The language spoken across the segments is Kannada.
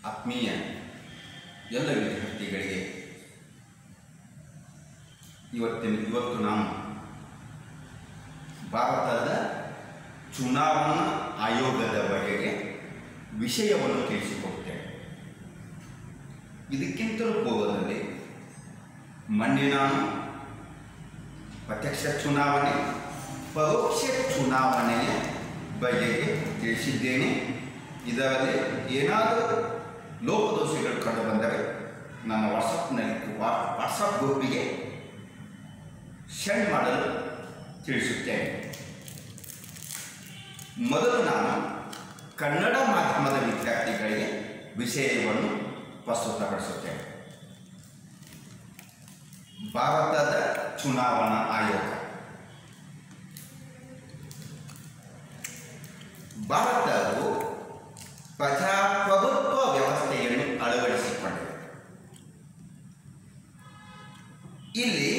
ಆತ್ಮೀಯ ಎಲ್ಲ ವಿದ್ಯಾರ್ಥಿಗಳಿಗೆ ಇವತ್ತಿನ ಇವತ್ತು ನಾನು ಭಾರತದ ಚುನಾವಣಾ ಆಯೋಗದ ಬಗೆಗೆ ವಿಷಯವನ್ನು ತಿಳಿಸಿಕೊಡ್ತೇನೆ ಇದಕ್ಕಿಂತಲೂ ಪೂರ್ವದಲ್ಲಿ ಮೊನ್ನೆ ನಾನು ಪ್ರತ್ಯಕ್ಷ ಚುನಾವಣೆ ಪರೋಕ್ಷ ಚುನಾವಣೆಯ ಬಗೆಗೆ ತಿಳಿಸಿದ್ದೇನೆ ಇದರಲ್ಲಿ ಏನಾದರೂ ಲೋಪದೋಷಗಳು ಕಂಡು ಬಂದರೆ ನನ್ನ ವಾಟ್ಸಪ್ನಲ್ಲಿ ವಾ- ವಾಟ್ಸಪ್ ಗ್ರೂಪಿಗೆ ಸೆಂಡ್ ಮಾಡಲು ತಿಳಿಸುತ್ತೇನೆ ಮೊದಲು ನಾನು ಕನ್ನಡ ಮಾಧ್ಯಮದ ವಿದ್ಯಾರ್ಥಿಗಳಿಗೆ ವಿಷಯವನ್ನು ಪ್ರಸ್ತುತಪಡಿಸುತ್ತೇನೆ ಭಾರತದ ಚುನಾವಣಾ ಆಯೋಗ ಭಾರತವು ಪ್ರಜಾಪ್ರಭುತ್ವ ವ್ಯವಸ್ಥೆಯನ್ನು ಅಳವಡಿಸಿಕೊಂಡಿದೆ ಇಲ್ಲಿ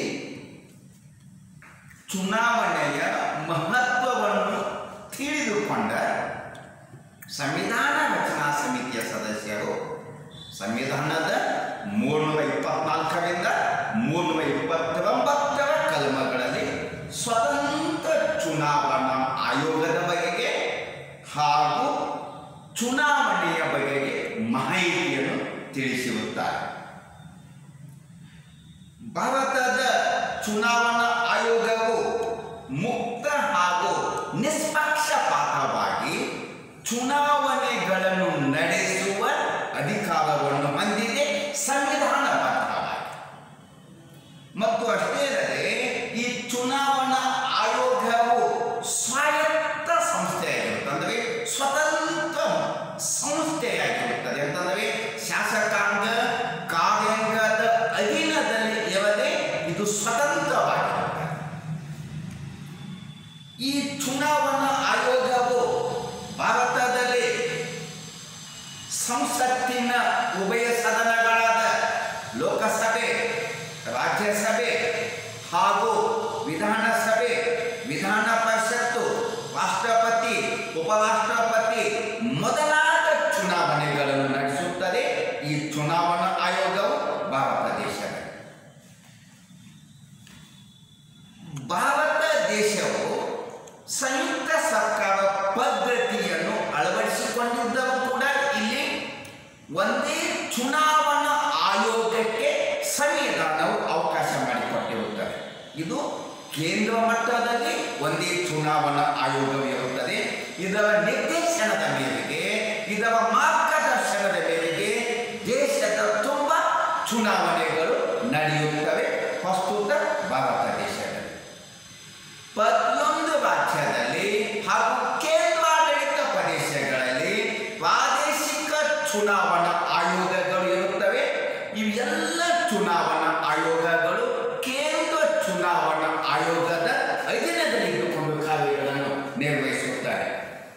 ಚುನಾವಣೆಯ ಮಹತ್ವವನ್ನು ತಿಳಿದುಕೊಂಡ ಸಂವಿಧಾನ ರಚನಾ ಸಮಿತಿಯ ಸದಸ್ಯರು ಸಂವಿಧಾನದ ಮೂರ್ನೂರ ಇಪ್ಪತ್ನಾಲ್ಕರಿಂದ ಮೂರ್ನೂರ ಇಪ್ಪತ್ತೊಂಬತ್ತರ ಕಲಮಗಳಲ್ಲಿ ಸ್ವತಂತ್ರ ಚುನಾವಣಾ ಆಯೋಗದ ಬಗೆಗೆ ಹಾಗೂ ಚುನಾವಣೆಯ ಬಗೆಗೆ ಮಾಹಿತಿಯನ್ನು ತಿಳಿಸಿರುತ್ತಾರೆ ಭಾರತದ ಚುನಾವಣಾ ಆಯೋಗವು ಮುಕ್ತ ಹಾಗೂ ನಿಷ್ಪಕ್ಷಪಾತವಾಗಿ ಚುನಾವಣೆಗಳನ್ನು ನಡೆಸುವ ಅಧಿಕಾರವನ್ನು ಹೊಂದಿದೆ ಸಂವಿಧಾನಬದ್ಧವಾಗಿ ಮತ್ತು ಅಷ್ಟೇ ಅಲ್ಲದೆ ಈ ಚುನಾವಣಾ ಆಯೋಗವು ಸ್ವಾಯತ್ತ ಸಂಸ್ಥೆಯಾಗಿರುತ್ತೆ ಅಂದರೆ ಸ್ವತಂತ್ರ ಸಂಸ್ಥೆಯಾಗಿರುತ್ತದೆ ಅಂತಂದರೆ ಶಾಸಕಾಂಗ ಕಾರ್ಯಾಂಗದ ಅಧೀನದಲ್ಲಿ ಇರದೆ ಇದು ಸ್ವತಂತ್ರವಾಗಿರುತ್ತದೆ ಈ ಚುನಾವಣಾ ಆಯೋಗವು ಭಾರತದಲ್ಲಿ ಸಂಸತ್ತಿನ ಉಭಯ ಸದನಗಳಾದ ಲೋಕಸಭೆ ರಾಜ್ಯಸಭೆ ಹಾಗೂ ವಿಧಾನಸಭೆ ವಿಧಾನ ಪರಿಷತ್ತು ರಾಷ್ಟ್ರಪತಿ ಉಪರಾಷ್ಟ್ರಪತಿ ಮೊದಲಾದ ಚುನಾವಣೆಗಳನ್ನು ನಡೆಸುತ್ತದೆ ಈ ಚುನಾವಣಾ ಆಯೋಗವು ಭಾರತ ದೇಶದಲ್ಲಿ ಭಾರತ ದೇಶವು ಸಂಯುಕ್ತ ಸರ್ಕಾರ ಪದ್ಧತಿಯನ್ನು ಅಳವಡಿಸಿಕೊಂಡಿದ್ದರೂ ಕೂಡ ಇಲ್ಲಿ ಒಂದೇ ಚುನಾವಣಾ ಆಯೋಗಕ್ಕೆ ಸಂವಿಧಾನವು ಅವಕಾಶ ಮಾಡಿಕೊಟ್ಟಿರುತ್ತದೆ ಇದು ಕೇಂದ್ರ ಮಟ್ಟದಲ್ಲಿ ಒಂದೇ ಚುನಾವಣಾ ಆಯೋಗವಿರುತ್ತದೆ ಇದರ ನಿರ್ದೇಶನದ ಮೇರೆಗೆ ಇದರ ಮಾರ್ಗದರ್ಶನದ ಮೇರೆಗೆ ದೇಶದ ತುಂಬ ಚುನಾವಣೆಗಳು ನಡೆಯುತ್ತವೆ ಪ್ರಸ್ತುತ ಭಾರತ ದೇಶದಲ್ಲಿ ಪ್ರತಿಯೊಂದು ರಾಜ್ಯದಲ್ಲಿ ಹಾಗೂ ಕೇಂದ್ರಾಡಳಿತ ಪ್ರದೇಶಗಳಲ್ಲಿ ಪ್ರಾದೇಶಿಕ ಚುನಾವಣಾ ಆಯೋಗಗಳು ಇರುತ್ತವೆ ಇವೆಲ್ಲ ಚುನಾವಣಾ ಆಯೋಗಗಳು ಕೇಂದ್ರ ಚುನಾವಣಾ ಆಯೋಗದ ಅಧೀನದಲ್ಲಿ ಇಟ್ಟುಕೊಂಡು ಕಾರ್ಯಗಳನ್ನು ನಿರ್ವಹಿಸುತ್ತಾರೆ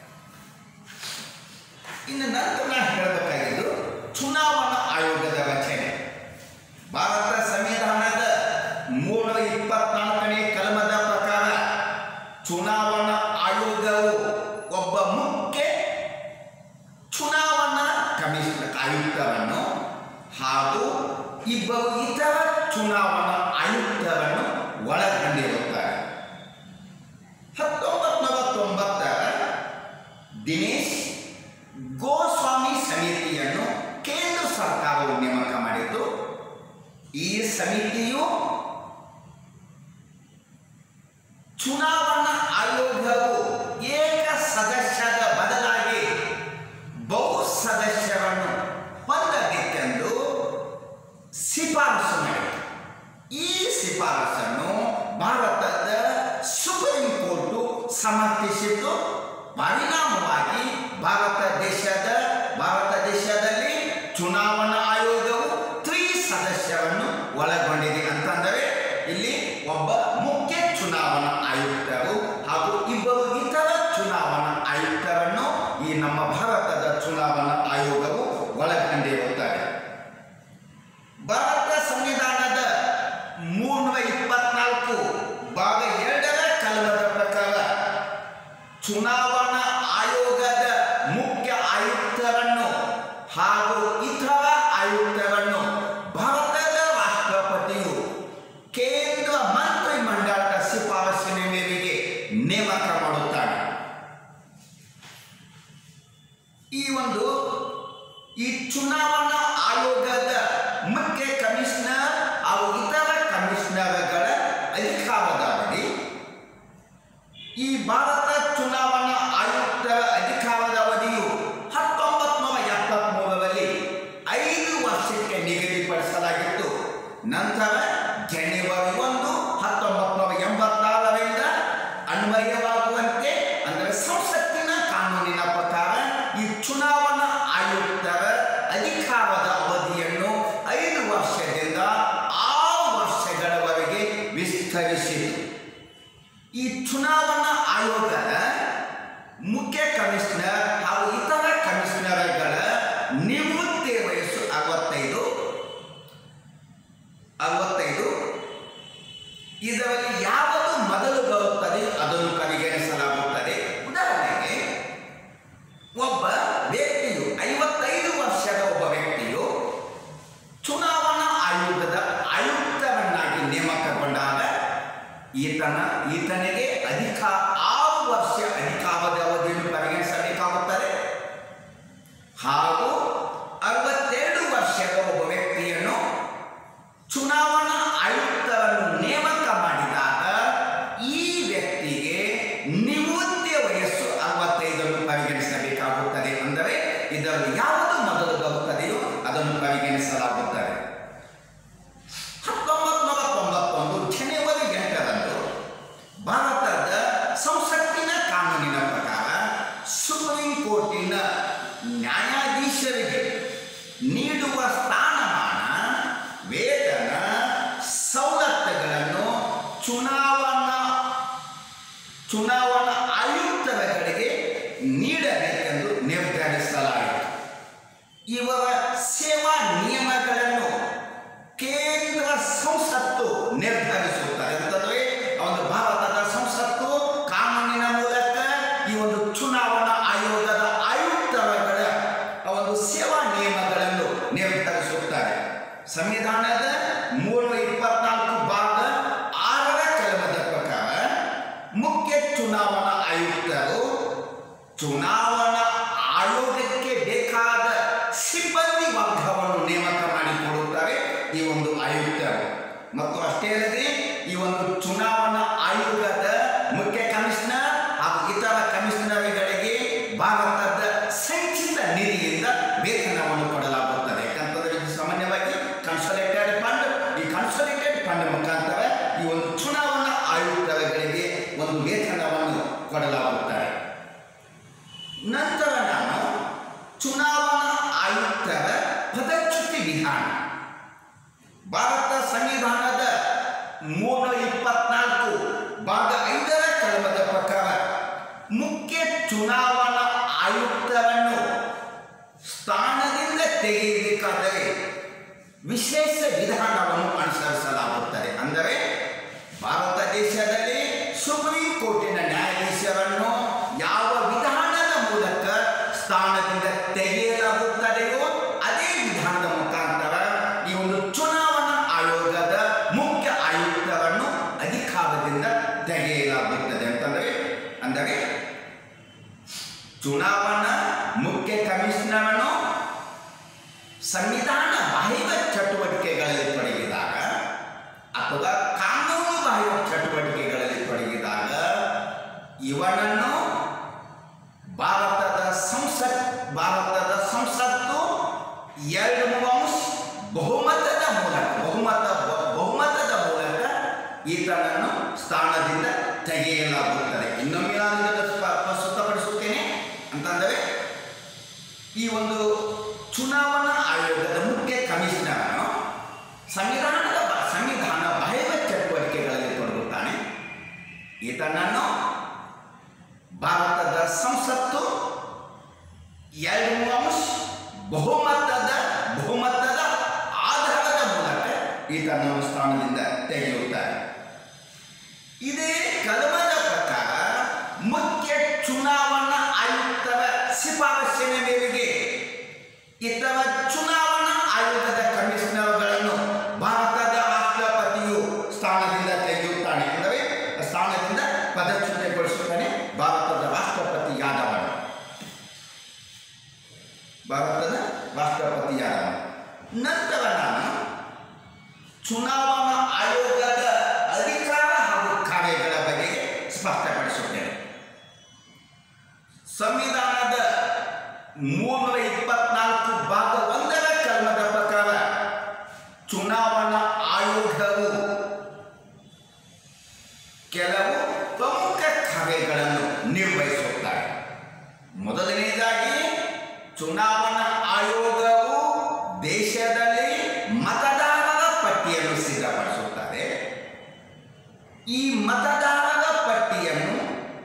ಇನ್ನು ನಂತರ ನಾನು ಹೇಳಬೇಕಾಗಿದ್ದು ಚುನಾವಣಾ ಆಯೋಗದ ರಚನೆ ಭಾರತ ಸಂವಿಧಾನದ ಮೂರ್ನೂರ ಇಪ್ಪತ್ನಾಲ್ಕನೇ ಕಲಮದ ಪ್ರಕಾರ ಚುನಾವಣಾ ಆಯೋಗವು ಒಬ್ಬ ಮುಖ್ಯ ಚುನಾವಣಾ ಕಮಿಷನ್ ಆಯುಕ್ತರನ್ನು ಹಾಗೂ ಇಬ್ಬರು ಇತರ ಚುನಾವಣಾ ಆಯುಕ್ತರನ್ನು ಒಳಗೊಂಡಿರುತ್ತಾರೆ ಹತ್ತೊಂಬತ್ತು ನೂರ ತೊಂಬತ್ತರ ದಿನೇಶ್ ಗೋಸ್ವಾಮಿ ಸಮಿತಿಯನ್ನು ಕೇಂದ್ರ ಸರ್ಕಾರವು ನೇಮಕ ಮಾಡಿದ್ದು ಈ ಸಮಿತಿಯು ಚುನಾವಣಾ ಆಯೋಗವು ಏಕ ಸದಸ್ಯದ ಬದಲಾಗಿ ಬಹು ಸದಸ್ಯರನ್ನು ಹೊಂದಬೇಕೆಂದು ಶಿಫಾರಸು ಮಾಡಿತು ಈ ಶಿಫಾರಸನ್ನು ಭಾರತದ ಸುಪ್ರೀಂ ಕೋರ್ಟು ಸಮರ್ಥಿಸಿದ್ದು ಪರಿಣಾಮವಾಗಿ ಭಾರತ ದೇಶದ ಭಾರತ ದೇಶದಲ್ಲಿ ಚುನಾವಣಾ ಆಯೋಗವು ತ್ರಿ ಸದಸ್ಯರನ್ನು ಒಳಗೊಂಡಿದೆ ಅಂತಂದರೆ ಹಾಗೂ ಇತರ ಆಯುಕ್ತರನ್ನು ಭಾರತದ ರಾಷ್ಟ್ರಪತಿಯು ಕೇಂದ್ರ ಮಂತ್ರಿಮಂಡಲದ ಶಿಫಾರಸಿನ ಮೇರೆಗೆ ನೇಮಕ ಮಾಡುತ್ತಾನೆ ಈ ಒಂದು ಈ ಚುನಾವಣಾ ಆಯೋಗದ ಮುಖ್ಯ ಕಮಿಷನರ್ ಹಾಗೂ ಇತರ ಕಮಿಷನರ್ಗಳ ಅಧಿಕಾರದ ಅವಧಿ ಈ ಭಾರತ ಚುನಾವಣಾ ಆಯುಕ್ತರ ಅಧಿಕಾರದ ಅವಧಿಯು ಹತ್ತೊಂಬತ್ತು ನೂರ ಎಪ್ಪತ್ಮೂರರಲ್ಲಿ ಐದು ವರ್ಷಕ್ಕೆ ನಿಗದಿಪಡಿಸಲಾಗಿತ್ತು ನಂತರ ಜನವರಿ ಒಂದು ಹತ್ತೊಂಬತ್ತು ನೂರ ಎಂಬತ್ತಾರರಿಂದ ಅನ್ವಯವಾಗುವಂತೆ ಅಂದರೆ ಸಂಸತ್ತಿನ ಕಾನೂನಿನ ಪ್ರಕಾರ ಈ ಚುನಾವಣಾ ಆಯುಕ್ತರ ಅಧಿಕಾರದ ಅವಧಿಯನ್ನು ಐದು ವರ್ಷದಿಂದ ಆರು ವರ್ಷಗಳವರೆಗೆ ವಿಸ್ತರಿಸಿತು ಈ ಚುನಾವಣಾ ಆಯೋಗದ ಮುಖ್ಯ ಕಮಿಷನರ್ ಹಾಗೂ ಇತರ ಕಮಿಷನರ್ಗಳ ನಿವೃತ್ತಿ ವಯಸ್ಸು ಅರವತ್ತೈದು ಅರವತ್ತೈದು ಇದರಲ್ಲಿ ಯಾವುದು ಮೊದಲು ಬರುತ್ತದೆ ಅದನ್ನು ಪರಿಗಣಿಸಲಾಗುತ್ತದೆ ಉದಾಹರಣೆಗೆ ಒಬ್ಬ ವ್ಯಕ್ತಿಯು ಐವತ್ತೈದು ವರ್ಷದ ಒಬ್ಬ ವ್ಯಕ್ತಿಯು ಚುನಾವಣಾ ಆಯೋಗದ ಆಯುಕ್ತರನ್ನಾಗಿ ನೇಮಕಗೊಂಡಾಗ ಈತನ ಈತನಿಗೆ ಅಧಿಕ ಆರು ವರ್ಷ ಅಧಿಕಾರದ ಅವಧಿಯನ್ನು ಪರಿಗಣಿಸಬೇಕಾಗುತ್ತದೆ ಹಾಗೂ ಅರವತ್ತೆರಡು ವರ್ಷದ ಒಬ್ಬ ವ್ಯಕ್ತಿಯನ್ನು ಚುನಾವಣಾ ಆಯುಕ್ತರನ್ನು ನೇಮಕ ಮಾಡಿದಾಗ ಈ ವ್ಯಕ್ತಿಗೆ ನಿವೃತ್ತಿ ವಯಸ್ಸು ಅರವತ್ತೈದನ್ನು ಪರಿಗಣಿಸಬೇಕಾಗುತ್ತದೆ ಅಂದರೆ ಇದರಲ್ಲಿ ಯಾವುದು ಮೊದಲು ಬರುತ್ತದೆಯೋ ಅದನ್ನು ಪರಿಗಣಿಸಲಾಗುತ್ತದೆ ಹತ್ತೊಂಬತ್ತು ನೂರ ತೊಂಬತ್ತೊಂದು ಜನವರಿ ಎಂಟರಂದು ಭಾರತದ ಸಂಸತ್ತಿನ ಕಾನೂನಿನ ಪ್ರಕಾರ ಸುಪ್ರೀಂ ಕೋರ್ಟಿನ ನ್ಯಾಯಾಧೀಶರಿಗೆ ನೀಡುವ ಸ್ಥಾನಮಾನ ವೇತನ ಸವಲತ್ತುಗಳನ್ನು ಚುನಾವಣಾ ಚುನಾವಣಾ ಆಯುಕ್ತರುಗಳಿಗೆ ನೀಡಬೇಕೆಂದು ನಿರ್ಧರಿಸಲಾಯಿತು ಇವರ ಸೇವಾ ನಿಯಮಗಳನ್ನು ಕೇಂದ್ರ ಸಂಸತ್ತು ನಿರ್ಧರಿಸುತ್ತದೆ ಅಂತಂದ್ರೆ ಒಂದು ಭಾರತದ ಸಂಸತ್ತು ಕಾನೂನಿನ ಮೂಲಕ ಈ ಒಂದು ಚುನಾವಣಾ ಆಯೋಗದ ಆಯುಕ್ತರುಗಳ ಒಂದು ಸೇವಾ ನಿಯಮಗಳನ್ನು ನಿರ್ಧರಿಸುತ್ತಾರೆ ಸಂವಿಧಾನದ ಮೂರು ಇಪ್ಪತ್ನಾಲ್ಕು ಭಾಗ ಆರರ ಕಲಮದ ಪ್ರಕಾರ ಮುಖ್ಯ ಚುನಾವಣಾ ಆಯುಕ್ತರು ಚುನಾವಣಾ ಆಯೋಗಕ್ಕೆ ಬೇಕಾದ ಸಿಬ್ಬಂದಿ ವರ್ಗವನ್ನು ನೇಮಕ ಮಾಡಿಕೊಡುತ್ತಾರೆ ಈ ಒಂದು ಆಯುಕ್ತರು ಮತ್ತು ಅಷ್ಟೇ ಅಲ್ಲದೆ ಈ ಒಂದು ಚುನಾವಣಾ ಆಯೋಗದ ಮುಖ್ಯ ಕಮಿಷನರ್ ಹಾಗೂ ಇತರ ಕಮಿಷನರ್ಗಳಿಗೆ ಭಾರತದ ಸಂಚಿತ ನಿಧಿಯಿಂದ ವೇತನವನ್ನು ಕೊಡಲಾಗುತ್ತದೆ ಯಾಕಂತಂದ್ರೆ ಇದು ಸಾಮಾನ್ಯವಾಗಿ ಕನ್ಸೋಲೇಟೆಡ್ ಫಂಡ್ ಈ ಕನ್ಸೋಲೇಟೆಡ್ ಫಂಡ್ ಮುಖಾಂತರ ಈ ಒಂದು ಚುನಾವಣಾ ಆಯುಕ್ತರುಗಳಿಗೆ ಒಂದು ವೇತನವನ್ನು ಕೊಡಲಾಗುತ್ತದೆ ನಂತರ ನಾನು ಚುನಾವಣಾ ಆಯುಕ್ತರ ಪದಚ್ಯುತಿ ವಿಧಾನ ಭಾರತ ಸಂವಿಧಾನದ ಮೂರು ಇಪ್ಪತ್ನಾಲ್ಕು ಭಾಗ ಐದರ ಕಲಮದ ಪ್ರಕಾರ ಮುಖ್ಯ ಚುನಾವಣಾ ಆಯುಕ್ತರನ್ನು ಸ್ಥಾನದಿಂದ ತೆಗೆಯಬೇಕಾದರೆ ವಿಶೇಷ ವಿಧಾನವನ್ನು ಅನುಸರಿಸಲಾಗುತ್ತದೆ ಅಂದರೆ ಭಾರತ ದೇಶದಲ್ಲಿ ಸುಪ್ರೀಂ ಕೋರ್ಟಿನ ನ್ಯಾಯಾಧೀಶರನ್ನು ಯಾವ ವಿಧಾನದ ಮೂಲಕ ಸ್ಥಾನದಿಂದ ತೆಗೆಯಲಾಗುತ್ತದೆಯೋ ಅದೇ ವಿಧಾನದ ಮುಖಾಂತರ ಈ ಒಂದು ಚುನಾವಣಾ ಆಯೋಗದ ಮುಖ್ಯ ಆಯುಕ್ತರನ್ನು ಅಧಿಕಾರದಿಂದ ತೆಗೆಯಲಾಗುತ್ತದೆ ಅಂತಂದರೆ ಅಂದರೆ ಚುನಾವಣಾ ಮುಖ್ಯ ಕಮಿಷನರನ್ನು ಸಂವಿಧಾನ ಬಾಹಿರ ಚಟುವಟಿಕೆಗಳಲ್ಲಿ ತೊಡಗಿದಾಗ ಅಥವಾ ಕಾನೂನು ಬಾಹಿರ ಚಟುವಟಿಕೆಗಳಲ್ಲಿ ತೊಡಗಿದಾಗ ಇವನನ್ನು ಭಾರತದ ಸಂಸತ್ ಭಾರತದ ಸಂಸತ್ತು ಎರಡು ಮೂರು ಅಂಶ ಬಹುಮತದ ಮೂಲಕ ಬಹುಮತ ಬಹುಮತದ ಮೂಲಕ ಈತನನ್ನು ಸ್ಥಾನದಿಂದ ತೆಗೆಯಲಾಗುತ್ತದೆ ಇನ್ನೊಮ್ಮೆ ನಾನು ಇದನ್ನು ಸ್ಪ- ಪ್ರಸ್ತುತಪಡಿಸುತ್ತೇನೆ ಅಂತಂದರೆ ಈ ಒಂದು ಚುನಾವಣಾ ಆಯೋಗದ ಮುಖ್ಯ ಕಮಿಷನರನ್ನು ಸಂವಿಧಾನದ ಬ- ಸಂವಿಧಾನ ಬಾಹಿರ ಚಟುವಟಿಕೆಗಳಲ್ಲಿ ತೊಡಗುತ್ತಾನೆ ಈತನನ್ನು ಭಾರತದ ಸಂಸತ್ತು ಎರಡು ಮೂರು ಅಂಶ ಬಹುಮತದ ಬಹುಮತದ ಆಧಾರದ ಮೂಲಕ ಈತನನ್ನು ಸ್ಥಾನದಿಂದ ತೆಗೆಯುತ್ತಾರೆ ಇದೇ ಕಲಮದ ಪ್ರಕಾರ ಮುಖ್ಯ ಮುಖ್ಯ ಚುನಾವಣಾ ಆಯುಕ್ತರ ಶಿಫಾರಸ್ಸಿನ ಮೇರೆಗೆ ಭಾರತದ ಸಂಸತ್ತು ಚುನಾವಣಾ ಆಯುಕ್ತರನ್ನು ಸ್ಥಾನದಿಂದ ತೆಗೆಯುತ್ತಾರೆ ಇದೇ ಕಲಮದ ಪ್ರಕಾರ ಮುಖ್ಯ ಚುನಾವಣಾ ಆಯುಕ್ತರ ಶಿಫಾರಸ್ಸಿನ ಮೇರೆಗೆ ಭಾರತದ ಸಂಸತ್ತು ಇತರ ಚುನಾವಣಾ ಆಯೋಗದ ಕಮಿಷನರ್ಗಳನ್ನು ಭಾರತದ ರಾಷ್ಟ್ರಪತಿಯು ಸ್ಥಾನದಿಂದ ತೆಗೆಯುತ್ತಾನೆ ಅಂದರೆ ಸ್ಥಾನದಿಂದ ಪದಚ್ಯುತಗೊಳಿಸುತ್ತಾನೆ ಭಾರತದ ರಾಷ್ಟ್ರಪತಿ ಯಾದವನು ಭಾರತದ ರಾಷ್ಟ್ರಪತಿ ಯಾದವ ನಂತರ ನಾನು ಚುನಾವಣಾ ಆಯೋಗದ ಅಧಿಕಾರ ಹಾಗೂ ಕಾರ್ಯಗಳ ಬಗ್ಗೆ ಸ್ಪಷ್ಟಪಡಿಸುತ್ತೇನೆ ಸಂವಿಧಾನದ ಮುನ್ನೂರ ಇಪ್ಪತ್ನಾಲ್ಕು ಭಾಗ ಒಂದರ ಕರ್ಮದ ಪ್ರಕಾರ ಚುನಾವಣಾ ಆಯೋಗವು ಕೆಲವು ಪ್ರಮುಖ ಕಾರ್ಯಗಳನ್ನು ನಿರ್ವಹಿಸುತ್ತಾರೆ ಮೊದಲನೆಯದಾಗಿ ಚುನಾವಣಾ ಆಯೋಗವು ದೇಶದಲ್ಲಿ ಮತದಾರರ ಪಟ್ಟಿಯನ್ನು ಸಿದ್ಧಪಡಿಸುತ್ತದೆ ಈ ಮತದಾರರ ಪಟ್ಟಿಯನ್ನು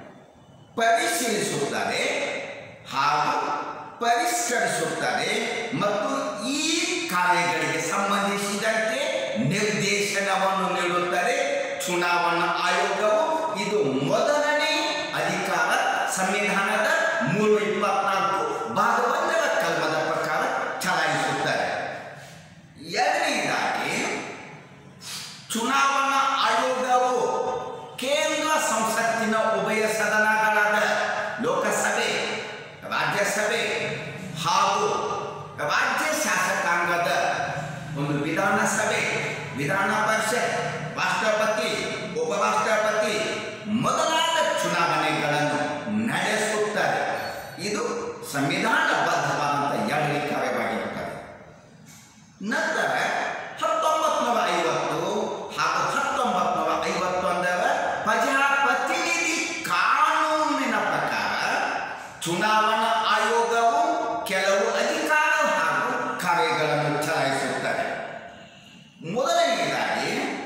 ಪರಿಶೀಲಿಸುತ್ತದೆ ಹಾಗೂ ಪರಿಷ್ಕರಿಸುತ್ತದೆ ಮತ್ತು ಈ ಕಾರ್ಯಗಳಿಗೆ ಸಂಬಂಧಿಸಿದಂತೆ ನಿರ್ದೇಶನವನ್ನು ನೀಡುತ್ತದೆ ಚುನಾವಣಾ ಆಯೋಗವು ಇದು ಮೊದಲನೇ ಅಧಿಕಾರ ಸಂವಿಧಾನದ ಮೂರು ಇಪ್ಪತ್ನಾಲ್ಕು ಭಾಗ ಒಂದರ ಕಲ್ಮದ ಪ್ರಕಾರ ಚಲಾಯಿಸುತ್ತದೆ ಎರಡನೇದಾಗಿ ಚುನಾವಣಾ ಆಯೋಗವು ಕೇಂದ್ರ ಸಂಸತ್ತಿನ ಉಭಯ ಸದನಗಳಾದ ಲೋಕಸಭೆ ರಾಜ್ಯಸಭೆ ಹಾಗೂ ರಾಜ್ಯ ಶಾಸಕಾಂಗದ ಒಂದು ವಿಧಾನಸಭೆ ವಿಧಾನ ಪರಿಷತ್ ರಾಷ್ಟ್ರಪತಿ ಉಪರಾಷ್ಟ್ರಪತಿ ಮೊದಲಾದ ಚುನಾವಣೆಗಳನ್ನು ನಡೆಸುತ್ತದೆ ಇದು ಸಂವಿಧಾನಬದ್ಧವಾದಂಥ ಎರಡನೇ ಕಾರ್ಯವಾಗಿರುತ್ತದೆ ನಂತರ ಹತ್ತೊಂಬತ್ತು ನೂರ ಐವತ್ತು ಹಾಗೂ ಹತ್ತೊಂಬತ್ತು ನೂರ ಐವತ್ತೊಂದರ ಪ್ರಜಾಪ್ರತಿನಿಧಿ ಕಾನೂನಿನ ಪ್ರಕಾರ ಚುನಾವಣಾ ಆಯೋಗವು ಕೆಲವು ಅಧಿಕಾರ ಹಾಗೂ ಕಾರ್ಯಗಳನ್ನು ಚಲಾಯಿಸುತ್ತದೆ ಮೊದಲನೆಯದಾಗಿ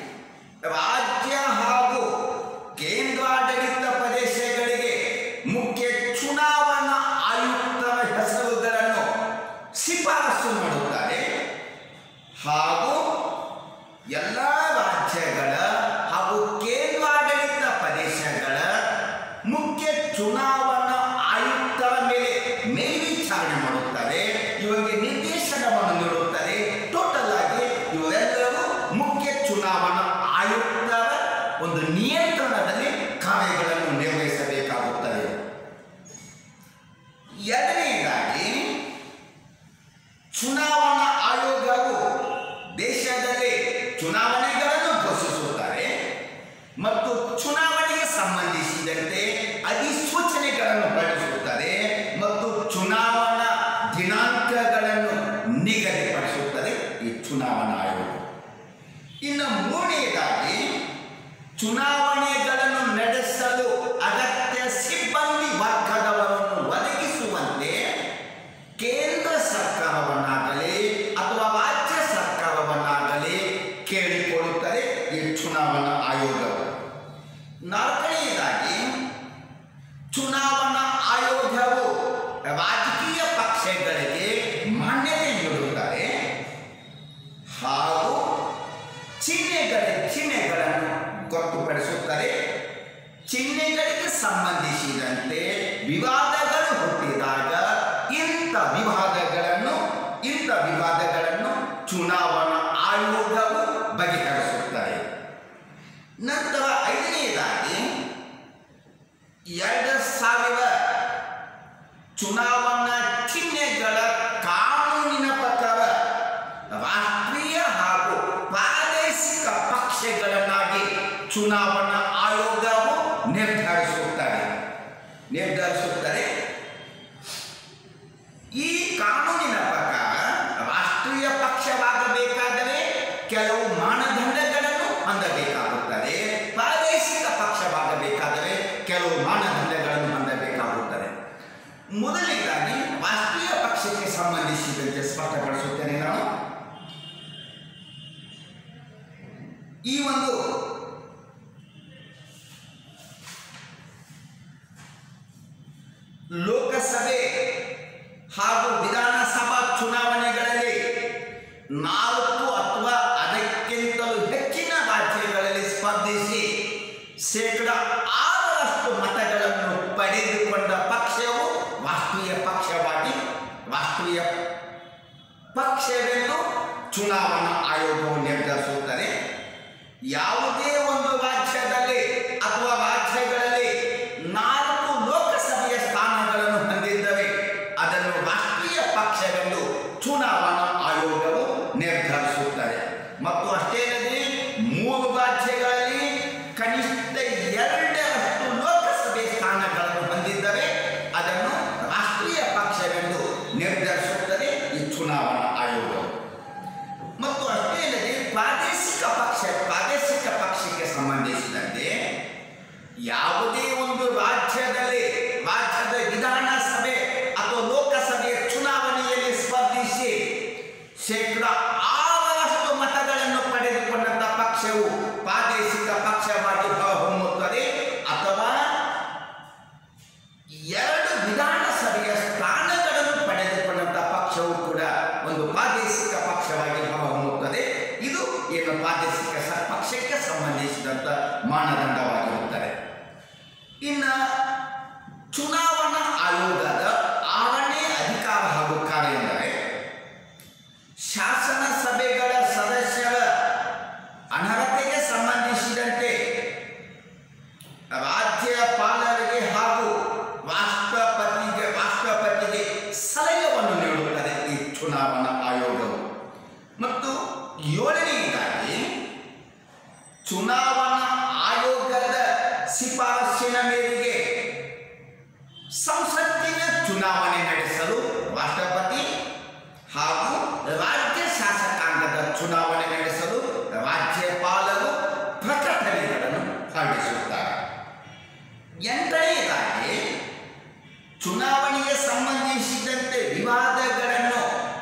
ರಾಜ್ಯ ಹಾಗೂ ಕೇಂದ್ರಾಡಳಿತ ಪ್ರದೇಶಗಳಿಗೆ ಮುಖ್ಯ ಚುನಾವಣಾ ಆಯುಕ್ತರ ಹೆಸರುಗಳನ್ನು ಶಿಫಾರಸು ಮಾಡುತ್ತಾರೆ ಹಾಗೂ ಎಲ್ಲ ರಾಜ್ಯಗಳ ಹಾಗೂ ಕೇಂದ್ರಾಡಳಿತ ಪ್ರದೇಶಗಳ ಮುಖ್ಯ ಚುನಾವಣಾ ಆಯುಕ್ತರ ಮೇಲೆ ಮೇಲ್ವಿಚಾರಣೆ ಮಾಡುತ್ತಾರೆ ಇವರಿಗೆ ನಿರ್ದೇಶನವನ್ನು ನೀಡುತ್ತದೆ ಟೋಟಲ್ ಆಗಿ ಇವರೆಲ್ಲರೂ ಮುಖ್ಯ ಚುನಾವಣಾ ಆಯುಕ್ತರ ಒಂದು ನಿಯಂತ್ರಣದಲ್ಲಿ ಕಾರ್ಯಗಳನ್ನು ನಿರ್ವಹಿಸಬೇಕಾಗುತ್ತದೆ ಎರಡನೆಯದಾಗಿ ಚುನಾವಣಾ ಆಯೋಗವು ದೇಶದಲ್ಲಿ ಚುನಾವಣೆಗಳನ್ನು ಘೋಷಿಸುತ್ತಾರೆ ಮತ್ತು ಚುನಾವಣೆಗೆ ಸಂಬಂಧಿಸಿದಂತೆ ಅಧಿಸೂಚನೆಗಳನ್ನು ಹೊರಡಿಸುತ್ತದೆ ಮತ್ತು ಚುನಾವಣಾ ದಿನಾಂಕಗಳನ್ನು ನಿಗದಿಪಡಿಸುತ್ತದೆ ಈ ಚುನಾವಣಾ ಆಯೋಗ ಇನ್ನು ಮೂರನೆಯದಾಗಿ ಚುನಾವಣೆಗಳನ್ನು ನಡೆಸಲು ಅಗತ್ಯ ಸಿಬ್ಬಂದಿ ವರ್ಗದವರನ್ನು ಒದಗಿಸುವಂತೆ ಕೇಂದ್ರ ಸರ್ಕಾರವನ್ನಾಗಲಿ ಅಥವಾ ರಾಜ್ಯ ಸರ್ಕಾರವನ್ನಾಗಲಿ ಕೇಳಿಕೊಳ್ಳುತ್ತದೆ ಈ ಚುನಾವಣಾ ಆಯೋಗವು ನಾಲ್ಕನೆಯದಾಗಿ ಚುನಾವಣಾ ಆಯೋಗವು ರಾಜಕೀಯ ಪಕ್ಷಗಳಿಗೆ ಮಾನ್ಯತೆ ನೀಡುತ್ತಾರೆ ಹಾಗೂ ಚಿಹ್ನೆಗಳ ಚಿಹ್ನೆಗಳನ್ನು ಗೊತ್ತುಪಡಿಸುತ್ತದೆ ಚಿಹ್ನೆಗಳಿಗೆ ಸಂಬಂಧಿಸಿದಂತೆ ವಿವಾದಗಳು ಹುಟ್ಟಿದಾಗ ಇಂಥ ವಿವಾದಗಳನ್ನು ಇಂಥ ವಿವಾದಗಳನ್ನು ಚುನಾವಣಾ ಆಯೋಗವು ಬಗೆಹರಿಸುತ್ತದೆ ನಂತರ ಐದನೆಯದಾಗಿ ಎರಡು ಸಾವಿರ ಚುನಾವಣಾ ಚಿಹ್ನೆಗಳ ಕಾನೂನಿನ ಪ್ರಕಾರ ರಾಷ್ಟ್ರೀಯ ಹಾಗೂ ಪ್ರಾದೇಶಿಕ ಪಕ್ಷಗಳನ್ನಾಗಿ ಚುನಾವಣಾ ಆಯೋಗವು ನಿರ್ಧರಿಸುತ್ತದೆ ನಿರ್ಧರಿಸುತ್ತದೆ ಈ ಕಾನೂನಿನ ಪ್ರಕಾರ ರಾಷ್ಟ್ರೀಯ ಪಕ್ಷವಾಗಬೇಕಾದರೆ ಕೆಲವು ಮಾನದಂಡಗಳನ್ನು ಹೊಂದಬೇಕಾಗುತ್ತದೆ ಪ್ರಾದೇಶಿಕ ಪಕ್ಷವಾಗಬೇಕಾದರೆ ಕೆಲವು ಮಾನದಂಡಗಳನ್ನು ಹೊಂದಬೇಕಾಗುತ್ತದೆ ಮೊದಲನೇದಾಗಿ ರಾಷ್ಟ್ರೀಯ ಪಕ್ಷಕ್ಕೆ ಸಂಬಂಧಿಸಿದಂತೆ ಸ್ಪಷ್ಟಪಡಿಸುತ್ತೇನೆ ನಾನು ಈ ಒಂದು ಲೋಕಸಭೆ ಹಾಗೂ ವಿಧಾನಸಭಾ ಚುನಾವಣೆಗಳಲ್ಲಿ ನಾಲ್ಕು ಅಥವಾ ಅದಕ್ಕಿಂತಲೂ ಹೆಚ್ಚಿನ ರಾಜ್ಯಗಳಲ್ಲಿ ಸ್ಪರ್ಧಿಸಿ ಶೇಕಡ ಆರರಷ್ಟು ಮತಗಳನ್ನು ಪಡೆದುಕೊಂಡ ಪಕ್ಷವು ರಾಷ್ಟ್ರೀಯ ಪಕ್ಷವಾಗಿ ರಾಷ್ಟ್ರೀಯ ಪಕ್ಷವೆಂದು ಚುನಾವಣಾ ಆಯೋಗವು ನಿರ್ಧರಿಸುತ್ತದೆ ಯಾವುದೇ ಒಂದು ರಾಜ್ಯದಲ್ಲಿ ಅಥವಾ ರಾಜ್ಯಗಳಲ್ಲಿ ನಾಲ್ಕು ಲೋಕಸಭೆಯ ಸ್ಥಾನಗಳನ್ನು ಹೊಂದಿದ್ದವೆ ಅದನ್ನು ರಾಷ್ಟ್ರೀಯ ಪಕ್ಷವೆಂದು ಚುನಾವಣಾ ಆಯೋಗವು ನಿರ್ಧರಿಸುತ್ತದೆ ಮತ್ತು ಅಷ್ಟೇ ಅಲ್ಲದೆ ಮೂರು ರಾಜ್ಯಗಳಲ್ಲಿ ಕನಿಷ್ಠ ಎರಡರಷ್ಟು ಲೋಕಸಭೆ ಸ್ಥಾನಗಳನ್ನು ಹೊಂದಿದ್ದವೆ ಅದನ್ನು ರಾಷ್ಟ್ರೀಯ ಪಕ್ಷವೆಂದು ನಿರ್ಧರಿಸುತ್ತದೆ ಈ ಚುನಾವಣಾ ಆಯೋಗವು ಮತ್ತು ಅಷ್ಟೇ ಅಲ್ಲದೆ ಪ್ರಾದೇಶಿಕ ಪಕ್ಷ ಪ್ರಾದೇಶಿಕ ಪಕ್ಷಕ್ಕೆ ಸಂಬಂಧಿಸಿದಂತೆ ಯಾವುದೇ ಒಂದು ರಾಜ್ಯದಲ್ಲಿ ರಾಜ್ಯದ ವಿಧಾನಸಭೆ ಅಥವಾ ಲೋಕಸಭೆಯ ಚುನಾವಣೆಯಲ್ಲಿ ಸ್ಪರ್ಧಿಸಿ ಶೇಕಡ ಆರರಷ್ಟು ಮತಗಳನ್ನು ಪಡೆದುಕೊಂಡಂತ ಪಕ್ಷವು ಪ್ರಾದೇಶಿಕ ಪಕ್ಷವಾಗಿ ಹೊರಹೊಮ್ಮುತ್ತದೆ ಅಥವಾ ಎರಡು ವಿಧಾನಸಭೆಯ ಸ್ಥಾನಗಳನ್ನು ಪಡೆದುಕೊಂಡಂತ ಪಕ್ಷವು ಕೂಡ ಒಂದು ಪ್ರಾದೇಶಿಕ ಪಕ್ಷವಾಗಿ ಹೊರಹೊಮ್ಮುತ್ತದೆ ಇದು ಏನು ಪ್ರಾದೇಶಿಕ ಸ- ಪಕ್ಷಕ್ಕೆ ಸಂಬಂಧಿಸಿದಂತ ಮಾನದಂಡವಾಗಿರುತ್ತದೆ ಇನ್ನು ಚುನಾವಣಾ ಆಯೋಗದ ಆರನೇ ಅಧಿಕಾರ ಹಾಗೂ ಕಾರ್ಯ ಎಂದರೆ ಶಾಸನ ಸಭೆಗಳ ಸದಸ್ಯರ ಅನರ್ಹತೆಗೆ ಸಂಬಂಧಿಸಿದಂತೆ ರಾಜ್ಯಪಾಲರಿಗೆ ಹಾಗೂ ರಾಷ್ಟ್ರಪತಿಗೆ ರಾಷ್ಟ್ರಪತಿಗೆ ಸಲಹೆಯನ್ನು ನೀಡುತ್ತದೆ ಈ ಚುನಾವಣಾ ಆಯೋಗವು ಮತ್ತು ಏಳನೆಯದಾಗಿ ಚುನಾವಣಾ ಆಯೋಗದ ಶಿಫಾರಸ್ಸಿನ ಮೇರೆಗೆ ಸಂಸತ್ತಿನ ಚುನಾವಣೆ ನಡೆಸಲು ರಾಷ್ಟ್ರಪತಿ ಹಾಗೂ ರಾಜ್ಯ ಶಾಸಕಾಂಗದ ಚುನಾವಣೆ ನಡೆಸಲು ರಾಜ್ಯಪಾಲರು ಪ್ರಕಟಣೆಗಳನ್ನು ಹೊರಡಿಸುತ್ತಾರೆ ಎಂಟನೆಯದಾಗಿ ಚುನಾವಣೆಗೆ ಸಂಬಂಧಿಸಿದಂತೆ ವಿವಾದಗಳನ್ನು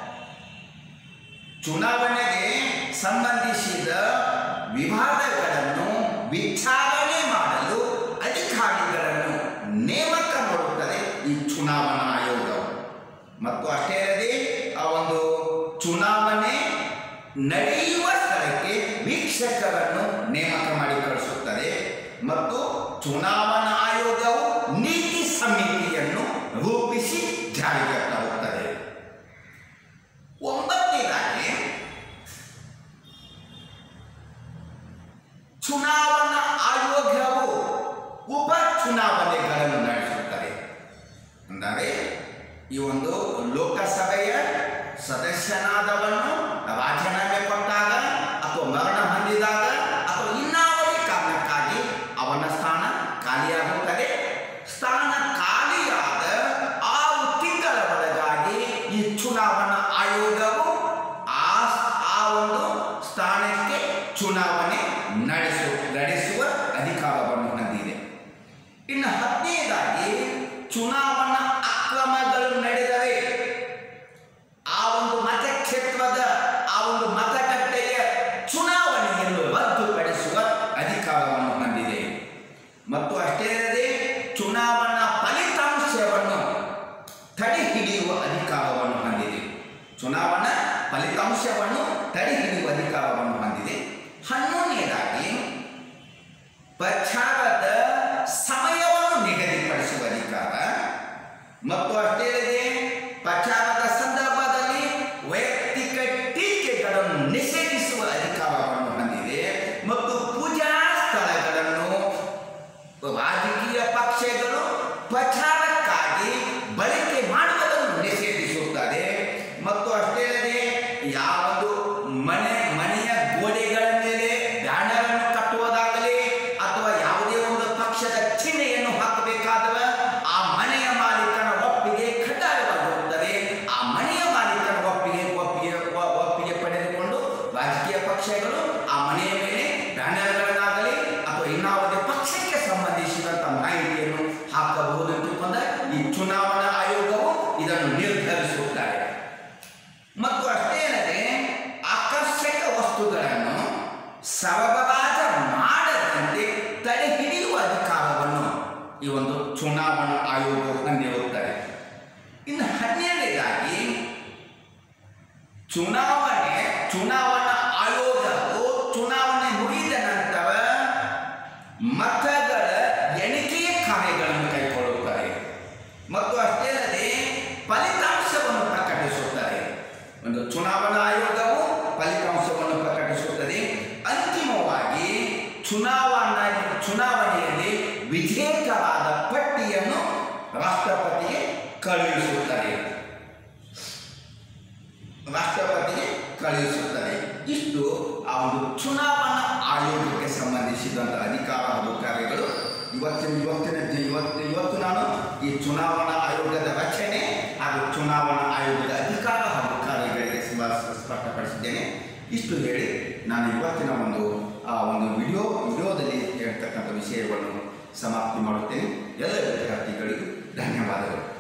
ಚುನಾವಣೆಗೆ ಸಂಬಂಧಿಸಿದ ವಿವಾದಗಳನ್ನು ವಿಚಾರಣೆ ಮಾಡಲು ಅಧಿಕಾರಿಗಳನ್ನು ನೇಮಕ ಮಾಡುತ್ತದೆ ಈ ಚುನಾವಣಾ ಆಯೋಗವು ಮತ್ತು ಅಷ್ಟೇ ಅಲ್ಲದೆ ಆ ಒಂದು ಚುನಾವಣೆ ನಡೆಯುವ ಸ್ಥಳಕ್ಕೆ ವೀಕ್ಷಕರನ್ನು ನೇಮಕ ಮಾಡಿ ಕಳಿಸುತ್ತದೆ ಮತ್ತು ಚುನಾವಣಾ ಆಯೋಗವು ನೀತಿ ಸಮಿತಿಯನ್ನು ರೂಪಿಸಿ ಜಾರಿಗೆ ತರುತ್ತದೆ ಒಂಬತ್ತನೇದಾಗಿ ಚುನಾವಣಾ ಆಯೋಗವು ಉಪ ಚುನಾವಣೆಗಳನ್ನು ನಡೆಸುತ್ತದೆ ಅಂದರೆ ಈ ಒಂದು ಲೋಕಸಭೆಯ ಸದಸ್ಯನಾದವನು ರಾಜೀನಾಮೆ ಕೊಟ್ಟಾಗ ಅಥವಾ ಮರಣ ಹೊಂದಿದಾಗ ಅಥವಾ ಇನ್ನಾವುದೇ ಕಾರಣಕ್ಕಾಗಿ ಅವನ ಸ್ಥಾನ ಖಾಲಿಯಾಗುತ್ತದೆ ಸ್ಥಾನ ಖಾಲಿಯಾದ ಆರು ತಿಂಗಳ ಒಳಗಾಗಿ ಈ ಚುನಾವಣಾ ಆಯೋಗವು ಆ ಆ ಒಂದು ಸ್ಥಾನಕ್ಕೆ ಚುನಾವಣೆ ನಡೆಸು ನಡೆಸುವ ಅಧಿಕಾರವನ್ನು ಹೊಂದಿದೆ ಇನ್ನು ಹದಿನೈದಾಗಿ ಚುನಾವಣಾ ಅಕ್ರಮಗಳು ನಡೆದರೆ ಆ ಒಂದು ಮತಕ್ಷೇತ್ರದ ಆ ಒಂದು ಮತಗಟ್ಟೆಯ ಚುನಾವಣೆಯನ್ನು ರದ್ದುಪಡಿಸುವ ಅಧಿಕಾರವನ್ನು ಹೊಂದಿದೆ ಮತ್ತು ಅಷ್ಟೇ ಅಲ್ಲದೆ ಚುನಾವಣಾ ಫಲಿತಾಂಶವನ್ನು ತಡೆ ಹಿಡಿಯುವ ಅಧಿಕಾರವನ್ನು ಹೊಂದಿದೆ ಚುನಾವಣಾ ಫಲಿತಾಂಶವನ್ನು ತಡೆ ಹಿಡಿಯುವ ಅಧಿಕಾರವನ್ನು ಹೊಂದಿದೆ ಹನ್ನೊಂದನೇದಾಗಿ ಪ್ರಚಾರದ ಸಮಯವನ್ನು ನಿಗದಿಪಡಿಸುವ ಅಧಿಕಾರ ಮತ್ತು ಅಷ್ಟೇ ಅಲ್ಲದೆ ಪ್ರಚಾರದ ಸಂದರ್ಭದಲ್ಲಿ ವೈಯಕ್ತಿಕ ಟೀಕೆಗಳನ್ನು ನಿಷೇಧಿಸುವ ಅಧಿಕಾರವನ್ನು ಹೊಂದಿದೆ ಮತ್ತು ಪೂಜಾ ಸ್ಥಳಗಳನ್ನು ರಾಜಕೀಯ ಪಕ್ಷಗಳು ಪ್ರಚಾರಕ್ಕಾಗಿ ಬಳಕೆ ಮಾಡುವುದನ್ನು ನಿಷೇಧಿಸುತ್ತದೆ ಮತ್ತು ಅಷ್ಟೇ ಅಲ್ಲದೆ ಯಾವುದು ಮನೆ ಮನೆಯ ಗೋಡೆಗಳ ಮೇಲೆ ಬ್ಯಾನರ್ ಅನ್ನು ಕಟ್ಟುವುದಾಗಲಿ ಅಥವಾ ಯಾವುದೇ ಒಂದು ಪಕ್ಷದ ಚಿಹ್ನೆಯನ್ನು ಹಾಕಬೇಕಾದರೆ ಆ ಮನೆಯ ಮಾಲೀಕನ ಒಪ್ಪಿಗೆ ಕಡ್ಡಾಯವಾಗಿರುತ್ತದೆ ಆ ಮನೆಯ ಮಾಲೀಕನ ಒಪ್ಪಿಗೆ ಒಪ್ಪಿಗೆ ಒ- ಒಪ್ಪಿಗೆ ಪಡೆದುಕೊಂಡು ರಾಜಕೀಯ ಪಕ್ಷಗಳು ಆ ಮನೆಯ ಮೇಲೆ ಬ್ಯಾನರ್ಗಳನ್ನಾಗಲಿ ಅಥವಾ ಇನ್ನಾವುದೇ ಪಕ್ಷಕ್ಕೆ ಸಂಬಂಧಿಸಿದಂಥ ಮಾಹಿತಿಯನ್ನು ಹಾಕಬಹುದು ಅಂತಕೊಂಡ ಈ ಚುನಾವಣಾ ಆಯೋಗವು ಇದನ್ನು ನಿರ್ಧರಿಸುತ್ತಾರೆ ಮತ್ತು ಅಷ್ಟೇ ಅಲ್ಲದೆ ಆಕರ್ಷಕ ವಸ್ತುಗಳನ್ನು ಸರಬರಾಜ ಮಾಡದಂತೆ ತಡೆ ಹಿಡಿಯುವ ಅಧಿಕಾರವನ್ನು ಈ ಒಂದು ಚುನಾವಣಾ ಆಯೋಗ ಹೊಂದಿರುತ್ತದೆ ಇನ್ನು ಹನ್ನೆರಡನೇದಾಗಿ ಚುನಾವಣೆ ಚುನಾವಣಾ ಆಯೋಗವು ಚುನಾವಣೆ ಮುಗಿದ ನಂತರ ಮತಗಳ ಎಣಿಕೆಯ ಕಾರ್ಯಗಳನ್ನು ಕೈಗೊಳ್ಳುತ್ತಾರೆ ಮತ್ತು ಅಷ್ಟೇ ಅಲ್ಲದೆ ಫಲಿತಾಂಶವನ್ನು ಪ್ರಕಟಿಸುತ್ತಾರೆ ಒಂದು ಚುನಾವಣಾ ಆಯೋಗವು ಫಲಿತಾಂಶವನ್ನು ಪ್ರಕಟಿಸುತ್ತದೆ ಅಂತಿಮವಾಗಿ ಚುನಾವಣಾ ಚುನಾವಣೆಯಲ್ಲಿ ವಿಜೇತರಾದ ಪಟ್ಟಿಯನ್ನು ರಾಷ್ಟ್ರಪತಿಗೆ ಕಳುಹಿಸುತ್ತದೆ ರಾಷ್ಟ್ರಪತಿಗೆ ಕಳುಹಿಸುತ್ತದೆ ಇಷ್ಟು ಆ ಒಂದು ಚುನಾವಣಾ ಆಯೋಗಕ್ಕೆ ಸಂಬಂಧಿಸಿದಂಥ ಅಧಿಕಾರ ಹಾಗೂ ಕಾರ್ಯಗಳು ಇವತ್ತಿನ ಇವತ್ತಿನ ದಿ- ಇವತ್ತು ಇವತ್ತು ನಾನು ಈ ಚುನಾವಣಾ ಆಯೋಗದ ರಚನೆ ಹಾಗೂ ಚುನಾವಣಾ ಆಯೋಗದ ಅಧಿಕಾರ ಹಾಗೂ ಕಾರ್ಯಗಳಿಗೆ ಸ್ಪ- ಸ್ಪಷ್ಟಪಡಿಸಿದ್ದೇನೆ ಇಷ್ಟು ಹೇಳಿ ನಾನು ಇವತ್ತಿನ ಒಂದು ಆ ಒಂದು ವಿಡಿಯೋ ವಿಡಿಯೋದಲ್ಲಿ ಹೇಳ್ತಕ್ಕಂಥ ವಿಷಯವನ್ನು ಸಮಾಪ್ತಿ ಮಾಡುತ್ತೇನೆ ಎಲ್ಲ ವಿದ್ಯಾರ್ಥಿಗಳಿಗೂ ಧನ್ಯವಾದಗಳು